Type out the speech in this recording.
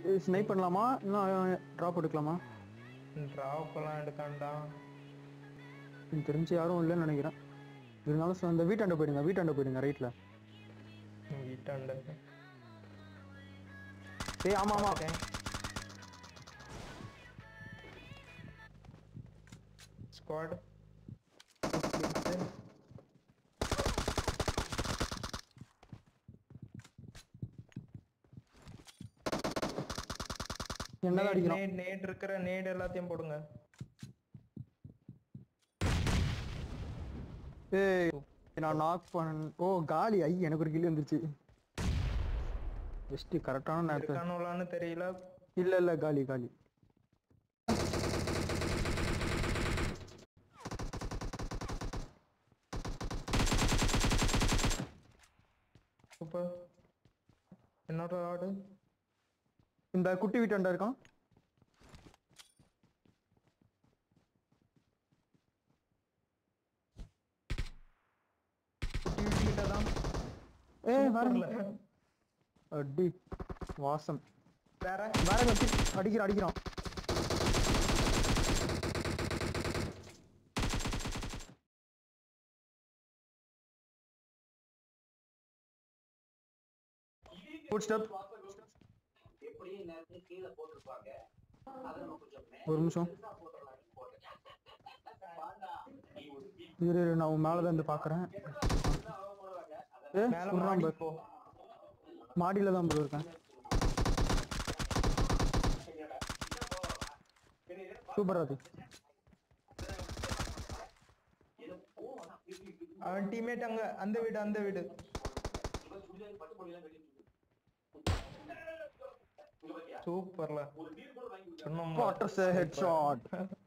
Snipe பண்ணலாமா இன்னும் drop எடுக்கலாமா டிராப் எல்லாம் எடுக்காண்டா எனக்கு தெரிஞ்சு யாரும் இல்லைன்னு நினைக்கிறேன் இருந்தாலும் ச- அந்த வீட்டாண்ட போயிடுங்க வீட்டாண்ட போயிடுங்க ரைட்ல வீட்டாண்ட ஏய் ஆமா ஆமா ஸ்குவாட் என்னதான் அடிக்கிறோம் நேட் நேட் இருக்கிற நேட் எல்லாத்தையும் போடுங்க ஏய் நான் நாக் பண்ண ஓ காலி ஐ எனக்கு ஒரு கில்லி வந்துருச்சு ஜஸ்ட் கரெக்டான நேரத்தை இருக்கானுலான்னு தெரியல இல்ல இல்ல காலி காலி சூப்பர் என்னோட ஆடு இந்த குட்டி வீட்டாண்ட இருக்கான் கிட்ட தான் ஏய் வரல அடி வாசம் வேற வேற கத்தி அடிக்கிறான் அடிக்கிறான் ஃபுட் ஸ்டெப் ஒரு நிமிஷம் இரு இரு, நான் உன் மேலதான் இருந்து பாக்குறேன் ஏ மேல சுடுறான் மாடி பாரு. போ மாடியில தான் ப்ரோ இருக்கேன் சூப்பர் அது அவன் டீம்மேட் அங்க அந்த வீடு அந்த வீடு சூப்பர்ல சொன்னோம்ல வாட் ஹெட் ஷாட்